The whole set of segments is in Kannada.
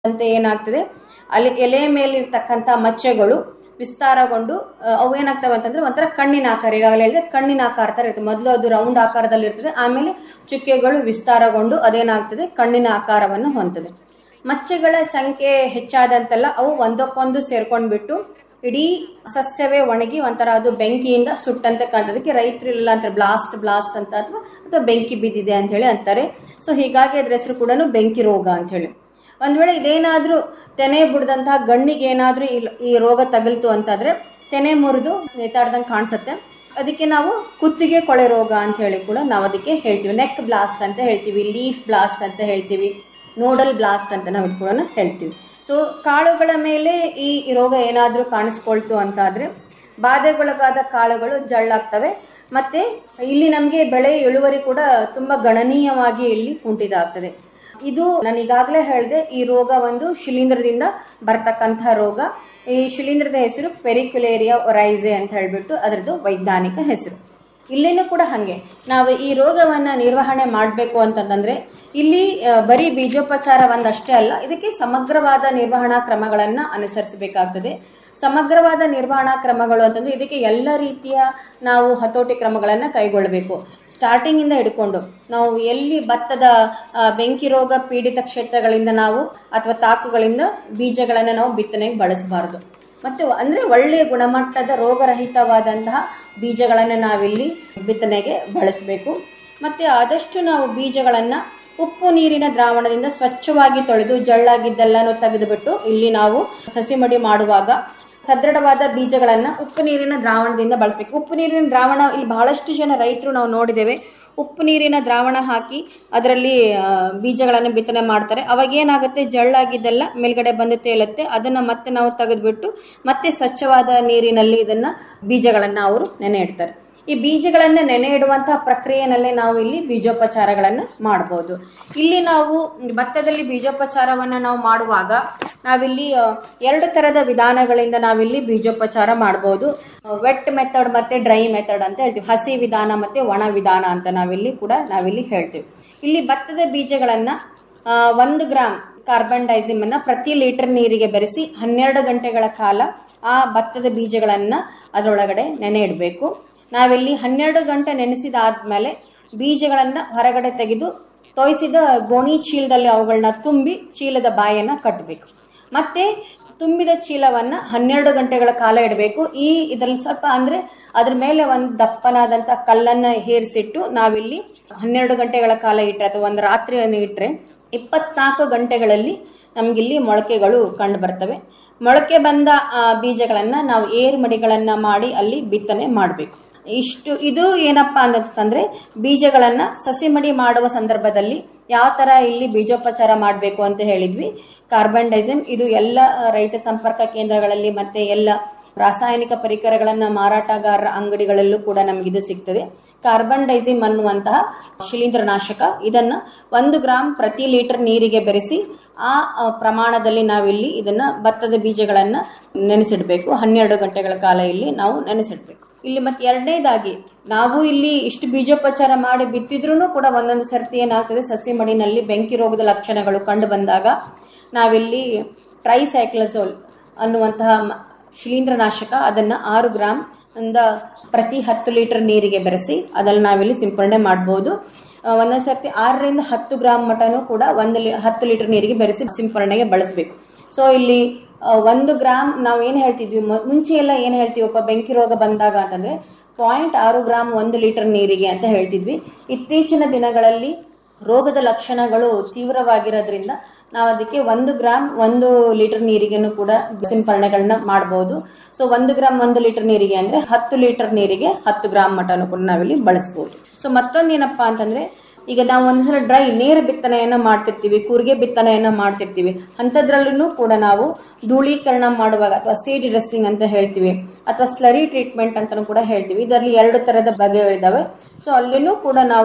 ಅಂತ ಏನಾಗ್ತದೆ ಅಲ್ಲಿ ಎಲೆ ಮೇಲಿರ್ತಕ್ಕಂಥ ಮಚ್ಚೆಗಳು ವಿಸ್ತಾರಗೊಂಡು ಆ, ಅವು ಏನಾಗ್ತವೆ ಅಂತಂದ್ರೆ ಒಂಥರ ಕಣ್ಣಿನ ಆಕಾರ ಈಗಾಗಲೇ ಹೇಳಿದೆ ಕಣ್ಣಿನ ಆಕಾರ ತರ ಇರ್ತದೆ ಮೊದಲು ಅದು ರೌಂಡ್ ಆಕಾರದಲ್ಲಿ ಇರ್ತದೆ ಆಮೇಲೆ ಚುಕ್ಕೆಗಳು ವಿಸ್ತಾರಗೊಂಡು ಅದೇನಾಗ್ತದೆ ಕಣ್ಣಿನ ಆಕಾರವನ್ನು ಹೊಂದದೆ ಮಚ್ಚೆಗಳ ಸಂಖ್ಯೆ ಹೆಚ್ಚಾದಂತೆಲ್ಲ ಅವು ಒಂದಕ್ಕೊಂದು ಸೇರ್ಕೊಂಡ್ಬಿಟ್ಟು ಇಡೀ ಸಸ್ಯವೇ ಒಣಗಿ ಒಂಥರ ಅದು ಬೆಂಕಿಯಿಂದ ಸುಟ್ಟಂತೆ ಕಾಣ್ತದಕ್ಕೆ ರೈತರಿಲ್ಲ ಅಂತಾರೆ ಬ್ಲಾಸ್ಟ್ ಬ್ಲಾಸ್ಟ್ ಅಂತ ಅಥವಾ ಅಥವಾ ಬೆಂಕಿ ಬಿದ್ದಿದೆ ಅಂತ ಹೇಳಿ ಅಂತಾರೆ ಸೊ ಹೀಗಾಗಿ ಅದ್ರ ಹೆಸರು ಕೂಡ ಬೆಂಕಿ ರೋಗ ಅಂತ ಹೇಳಿ ಒಂದ್ ವೇಳೆ ಇದೇನಾದ್ರೂ ತೆನೆ ಬಿಡದಂತಹ ಗಣ್ಣಿಗೆ ಏನಾದ್ರೂ ಈ- ಈ ರೋಗ ತಗಲ್ತು ಅಂತಾದ್ರೆ ತೆನೆ ಮುರಿದು ನೇತಾಡ್ದಂಗೆ ಕಾಣಿಸುತ್ತೆ ಅದಕ್ಕೆ ನಾವು ಕುತ್ತಿಗೆ ಕೊಳೆ ರೋಗ ಅಂತ ಹೇಳಿ ಕೂಡ ನಾವು ಅದಕ್ಕೆ ಹೇಳ್ತೀವಿ ನೆಕ್ ಬ್ಲಾಸ್ಟ್ ಅಂತ ಹೇಳ್ತೀವಿ ಲೀಫ್ ಬ್ಲಾಸ್ಟ್ ಅಂತ ಹೇಳ್ತೀವಿ ನೋಡಲ್ ಬ್ಲಾಸ್ಟ್ ಅಂತ ನಾವು ಕೂಡ ಹೇಳ್ತೀವಿ ಸೊ ಕಾಳುಗಳ ಮೇಲೆ ಈ ಈ ರೋಗ ಏನಾದರೂ ಕಾಣಿಸ್ಕೊಳ್ತು ಅಂತಾದ್ರೆ ಬಾಧೆಗೊಳಗಾದ ಕಾಳುಗಳು ಜಳ್ಳಾಗ್ತವೆ ಮತ್ತೆ ಇಲ್ಲಿ ನಮಗೆ ಬೆಳೆ ಇಳುವರಿ ಕೂಡ ತುಂಬಾ ಗಣನೀಯವಾಗಿ ಇಲ್ಲಿ ಕುಂಠಿತ ಆಗ್ತದೆ ಇದು ನಾನು ಈಗಾಗಲೇ ಹೇಳಿದೆ ಈ ರೋಗ ಒಂದು ಶಿಲೀಂಧ್ರದಿಂದ ಬರ್ತಕ್ಕಂತಹ ರೋಗ ಈ ಶಿಲೀಂಧ್ರದ ಹೆಸರು ಪೆರಿಕ್ಯುಲೇರಿಯಾ ಒರೈಸೆ ಅಂತ ಹೇಳ್ಬಿಟ್ಟು ಅದರದ್ದು ವೈಜ್ಞಾನಿಕ ಹೆಸರು ಇಲ್ಲಿನೂ ಕೂಡ ಹಾಗೆ ನಾವು ಈ ರೋಗವನ್ನ ನಿರ್ವಹಣೆ ಮಾಡಬೇಕು ಅಂತಂದ್ರೆ ಇಲ್ಲಿ ಆ, ಬರೀ ಬೀಜೋಪಚಾರ ಒಂದಷ್ಟೇ ಅಲ್ಲ ಇದಕ್ಕೆ ಸಮಗ್ರವಾದ ನಿರ್ವಹಣಾ ಕ್ರಮಗಳನ್ನ ಅನುಸರಿಸಬೇಕಾಗ್ತದೆ ಸಮಗ್ರವಾದ ನಿರ್ವಹಣಾ ಕ್ರಮಗಳು ಅಂತಂದ್ರೆ ಇದಕ್ಕೆ ಎಲ್ಲ ರೀತಿಯ ನಾವು ಹತೋಟಿ ಕ್ರಮಗಳನ್ನು ಕೈಗೊಳ್ಳಬೇಕು ಸ್ಟಾರ್ಟಿಂಗ್ ಇಂದ ಹಿಡ್ಕೊಂಡು ನಾವು ಎಲ್ಲಿ ಭತ್ತದ ಆ, ಬೆಂಕಿ ರೋಗ ಪೀಡಿತ ಕ್ಷೇತ್ರಗಳಿಂದ ನಾವು ಅಥವಾ ತಾಕುಗಳಿಂದ ಬೀಜಗಳನ್ನು ನಾವು ಬಿತ್ತನೆಗೆ ಬಳಸಬಾರದು ಮತ್ತು ಅಂದರೆ ಒಳ್ಳೆಯ ಗುಣಮಟ್ಟದ ರೋಗರಹಿತವಾದಂತಹ ಬೀಜಗಳನ್ನು ನಾವಿಲ್ಲಿ ಬಿತ್ತನೆಗೆ ಬಳಸಬೇಕು ಮತ್ತು ಆದಷ್ಟು ನಾವು ಬೀಜಗಳನ್ನು ಉಪ್ಪು ನೀರಿನ ದ್ರಾವಣದಿಂದ ಸ್ವಚ್ಛವಾಗಿ ತೊಳೆದು ಜಳ್ಳಾಗಿದ್ದೆಲ್ಲನೂ ತೆಗೆದುಬಿಟ್ಟು ಇಲ್ಲಿ ನಾವು ಸಸಿ ಮಡಿ ಮಾಡುವಾಗ ಸದೃಢವಾದ ಬೀಜಗಳನ್ನ ಉಪ್ಪು ನೀರಿನ ದ್ರಾವಣದಿಂದ ಬಳಸಬೇಕು ಉಪ್ಪು ನೀರಿನ ದ್ರಾವಣ ಇಲ್ಲಿ ಬಹಳಷ್ಟು ಜನ ರೈತರು ನಾವು ನೋಡಿದ್ದೇವೆ ಉಪ್ಪು ನೀರಿನ ದ್ರಾವಣ ಹಾಕಿ ಅದರಲ್ಲಿ ಆ, ಬೀಜಗಳನ್ನು ಬಿತ್ತನೆ ಮಾಡ್ತಾರೆ ಅವಾಗ ಏನಾಗುತ್ತೆ ಜಳ್ಳಾಗಿದ್ದೆಲ್ಲ ಮೇಲ್ಗಡೆ ಬಂದು ತೇಲುತ್ತೆ ಅದನ್ನ ಮತ್ತೆ ನಾವು ತೆಗೆದುಬಿಟ್ಟು ಮತ್ತೆ ಸ್ವಚ್ಛವಾದ ನೀರಿನಲ್ಲಿ ಇದನ್ನ ಬೀಜಗಳನ್ನ ಅವರು ನೆನೆ ಇಡ್ತಾರೆ ಈ ಬೀಜಗಳನ್ನ ನೆನೆ ಇಡುವಂತಹ ಪ್ರಕ್ರಿಯೆನಲ್ಲೇ ನಾವು ಇಲ್ಲಿ ಬೀಜೋಪಚಾರಗಳನ್ನ ಮಾಡಬಹುದು ಇಲ್ಲಿ ನಾವು ಭತ್ತದಲ್ಲಿ ಬೀಜೋಪಚಾರವನ್ನ ನಾವು ಮಾಡುವಾಗ ನಾವಿಲ್ಲಿ ಆ, ಎರಡು ತರದ ವಿಧಾನಗಳಿಂದ ನಾವಿಲ್ಲಿ ಬೀಜೋಪಚಾರ ಮಾಡಬಹುದು ವೆಟ್ ಮೆಥಡ್ ಮತ್ತೆ ಡ್ರೈ ಮೆಥಡ್ ಅಂತ ಹೇಳ್ತೀವಿ ಹಸಿ ವಿಧಾನ ಮತ್ತೆ ಒಣ ವಿಧಾನ ಅಂತ ನಾವಿಲ್ಲಿ ಕೂಡ ನಾವಿಲ್ಲಿ ಹೇಳ್ತೀವಿ ಇಲ್ಲಿ ಭತ್ತದ ಬೀಜಗಳನ್ನ ಆ, ಒಂದು ಗ್ರಾಮ್ ಕಾರ್ಬನ್ ಡೈಸಿಮ್ ಅನ್ನ ಪ್ರತಿ ಲೀಟರ್ ನೀರಿಗೆ ಬೆರೆಸಿ ಹನ್ನೆರಡು ಗಂಟೆಗಳ ಕಾಲ ಆ ಭತ್ತದ ಬೀಜಗಳನ್ನ ಅದರೊಳಗಡೆ ನೆನೆ ಇಡಬೇಕು ನಾವಿಲ್ಲಿ ಹನ್ನೆರಡು ಗಂಟೆ ನೆನೆಸಿದಾದ್ಮೇಲೆ ಬೀಜಗಳನ್ನ ಹೊರಗಡೆ ತೆಗೆದು ತೋಯಿಸಿದ ಗೋಣಿ ಚೀಲದಲ್ಲಿ ಅವುಗಳನ್ನ ತುಂಬಿ ಚೀಲದ ಬಾಯನ್ನ ಕಟ್ಟಬೇಕು ಮತ್ತೆ ತುಂಬಿದ ಚೀಲವನ್ನ ಹನ್ನೆರಡು ಗಂಟೆಗಳ ಕಾಲ ಇಡಬೇಕು ಈ ಇದರಲ್ಲಿ ಸ್ವಲ್ಪ ಅಂದ್ರೆ ಅದ್ರ ಮೇಲೆ ಒಂದು ದಪ್ಪನಾದಂತ ಕಲ್ಲನ್ನ ಹೇರಿಸಿಟ್ಟು ನಾವಿಲ್ಲಿ ಹನ್ನೆರಡು ಗಂಟೆಗಳ ಕಾಲ ಇಟ್ಟರೆ ಅಥವಾ ಒಂದು ರಾತ್ರಿಯನ್ನು ಇಟ್ಟರೆ ಇಪ್ಪತ್ನಾಲ್ಕು ಗಂಟೆಗಳಲ್ಲಿ ನಮಗಿಲ್ಲಿ ಮೊಳಕೆಗಳು ಕಂಡು ಬರ್ತವೆ ಮೊಳಕೆ ಬಂದ ಆ, ಬೀಜಗಳನ್ನ ನಾವು ಏರು ಮಡಿಗಳನ್ನ ಮಾಡಿ ಅಲ್ಲಿ ಬಿತ್ತನೆ ಮಾಡಬೇಕು ಇಷ್ಟು ಇದು ಏನಪ್ಪಾ ಅಂತಂದ್ರೆ ಬೀಜಗಳನ್ನ ಸಸಿ ಮಡಿ ಮಾಡುವ ಸಂದರ್ಭದಲ್ಲಿ ಯಾವ ತರ ಇಲ್ಲಿ ಬೀಜೋಪಚಾರ ಮಾಡಬೇಕು ಅಂತ ಹೇಳಿದ್ವಿ ಕಾರ್ಬನ್ ಡೈಸಿಮ್ ಇದು ಎಲ್ಲ ಆ, ರೈತ ಸಂಪರ್ಕ ಕೇಂದ್ರಗಳಲ್ಲಿ ಮತ್ತೆ ಎಲ್ಲ ರಾಸಾಯನಿಕ ಪರಿಕರಗಳನ್ನ ಮಾರಾಟಗಾರರ ಅಂಗಡಿಗಳಲ್ಲೂ ಕೂಡ ನಮಗಿದು ಸಿಗ್ತದೆ ಕಾರ್ಬನ್ ಡೈಸಿಮ್ ಅನ್ನುವಂತಹ ಶಿಲೀಂಧ್ರನಾಶಕ ಇದನ್ನ ಒಂದು ಗ್ರಾಮ್ ಪ್ರತಿ ಲೀಟರ್ ನೀರಿಗೆ ಬೆರೆಸಿ ಆ ಆ, ಪ್ರಮಾಣದಲ್ಲಿ ನಾವಿಲ್ಲಿ ಇದನ್ನ ಭತ್ತದ ಬೀಜಗಳನ್ನ ನೆನೆಸಿಡ್ಬೇಕು ಹನ್ನೆರಡು ಗಂಟೆಗಳ ಕಾಲ ಇಲ್ಲಿ ನಾವು ನೆನೆಸಿಡ್ಬೇಕು ಇಲ್ಲಿ ಮತ್ತೆ ಎರಡನೇದಾಗಿ ನಾವು ಇಲ್ಲಿ ಇಷ್ಟು ಬೀಜೋಪಚಾರ ಮಾಡಿ ಬಿತ್ತಿದ್ರೂ ಕೂಡ ಒಂದೊಂದು ಸರ್ತಿ ಏನಾಗ್ತದೆ ಸಸಿ ಮಡಿನಲ್ಲಿ ಬೆಂಕಿ ರೋಗದ ಲಕ್ಷಣಗಳು ಕಂಡು ಬಂದಾಗ ನಾವಿಲ್ಲಿ ಟ್ರೈಸೈಕ್ಲಜೋಲ್ ಅನ್ನುವಂತಹ ಮ- ಶಿಲೀಂಧ್ರನಾಶಕ ಅದನ್ನ ಆರು ಗ್ರಾಮ್ ಇಂದ ಪ್ರತಿ ಹತ್ತು ಲೀಟರ್ ನೀರಿಗೆ ಬೆರೆಸಿ ಅದನ್ನು ನಾವಿಲ್ಲಿ ಸಿಂಪರಣೆ ಮಾಡಬಹುದು ಒಂದೊಂದು ಸರ್ತಿ ಆರರಿಂದ ಹತ್ತು ಗ್ರಾಮ್ ಮಟನೂ ಕೂಡ ಒಂದು ಲಿ ಹತ್ತು ಲೀಟರ್ ನೀರಿಗೆ ಬೆರೆಸಿ ಸಿಂಪರಣೆಗೆ ಬಳಸಬೇಕು ಸೊ ಇಲ್ಲಿ ಆ, ಒಂದು ಗ್ರಾಮ್ ನಾವು ಏನು ಹೇಳ್ತಿದ್ವಿ ಮೊ- ಮುಂಚೆ ಎಲ್ಲ ಏನು ಹೇಳ್ತೀವಪ್ಪ ಬೆಂಕಿ ರೋಗ ಬಂದಾಗ ಅಂತಂದ್ರೆ ಪಾಯಿಂಟ್ ಆರು ಗ್ರಾಮ್ ಒಂದು ಲೀಟರ್ ನೀರಿಗೆ ಅಂತ ಹೇಳ್ತಿದ್ವಿ ಇತ್ತೀಚಿನ ದಿನಗಳಲ್ಲಿ ರೋಗದ ಲಕ್ಷಣಗಳು ತೀವ್ರವಾಗಿರೋದ್ರಿಂದ ನಾವು ಅದಕ್ಕೆ ಒಂದು ಗ್ರಾಮ್ ಒಂದು ಲೀಟರ್ ನೀರಿಗೆನೂ ಕೂಡ ಸಿಂಪರಣೆಗಳನ್ನ ಮಾಡಬಹುದು ಸೊ ಒಂದು ಗ್ರಾಮ್ ಒಂದು ಲೀಟರ್ ನೀರಿಗೆ ಅಂದ್ರೆ ಹತ್ತು ಲೀಟರ್ ನೀರಿಗೆ ಹತ್ತು ಗ್ರಾಮ್ ಮಟನು ಕೂಡ ನಾವಿಲ್ಲಿ ಬಳಸಬಹುದು ಸೊ ಮತ್ತೊಂದು ಏನಪ್ಪಾ ಅಂತಂದ್ರೆ ಈಗ ನಾವು ಒಂದ್ಸಲ ಡ್ರೈ ನೇರ ಬಿತ್ತನೆಯನ್ನ ಮಾಡ್ತಿರ್ತೀವಿ ಕೂರಿಗೆ ಬಿತ್ತನೆಯನ್ನ ಮಾಡ್ತಿರ್ತೀವಿ ಅಂಥದ್ರಲ್ಲೂ ಕೂಡ ನಾವು ಧೂಳೀಕರಣ ಮಾಡುವಾಗ ಅಥವಾ ಸೀಡ್ ಡ್ರೆಸ್ಸಿಂಗ್ ಅಂತ ಹೇಳ್ತೀವಿ ಅಥವಾ ಸ್ಲರಿ ಟ್ರೀಟ್ಮೆಂಟ್ ಅಂತಾನೂ ಕೂಡ ಹೇಳ್ತೀವಿ ಇದರಲ್ಲಿ ಎರಡು ತರದ ಬಗೆಗಳಿದಾವೆ ಸೊ ಅಲ್ಲಿನೂ ಕೂಡ ನಾವು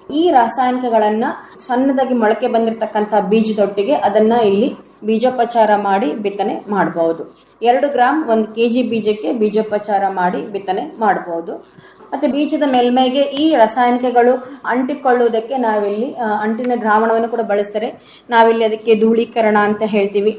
ಈ ರಾಸಾಯನಿಕಗಳನ್ನ ಸಣ್ಣದಾಗಿ ಮೊಳಕೆ ಬಂದಿರತಕ್ಕಂತ ಬೀಜದೊಟ್ಟಿಗೆ ಅದನ್ನ ಇಲ್ಲಿ ಬೀಜೋಪಚಾರ ಮಾಡಿ ಬಿತ್ತನೆ ಮಾಡಬಹುದು ಎರಡು ಗ್ರಾಮ್ ಒಂದು ಕೆಜಿ ಬೀಜಕ್ಕೆ ಬೀಜೋಪಚಾರ ಮಾಡಿ ಬಿತ್ತನೆ ಮಾಡಬಹುದು ಮತ್ತೆ ಬೀಜದ ಮೇಲ್ಮೈಗೆ ಈ ರಾಸಾಯನಿಕಗಳು ಅಂಟಿಕೊಳ್ಳುವುದಕ್ಕೆ ನಾವಿಲ್ಲಿ ಆ, ಅಂಟಿನ ದ್ರಾವಣವನ್ನು ಕೂಡ ಬಳಸ್ತಾರೆ ನಾವಿಲ್ಲಿ ಅದಕ್ಕೆ ಧೂಳೀಕರಣ ಅಂತ ಹೇಳ್ತೀವಿ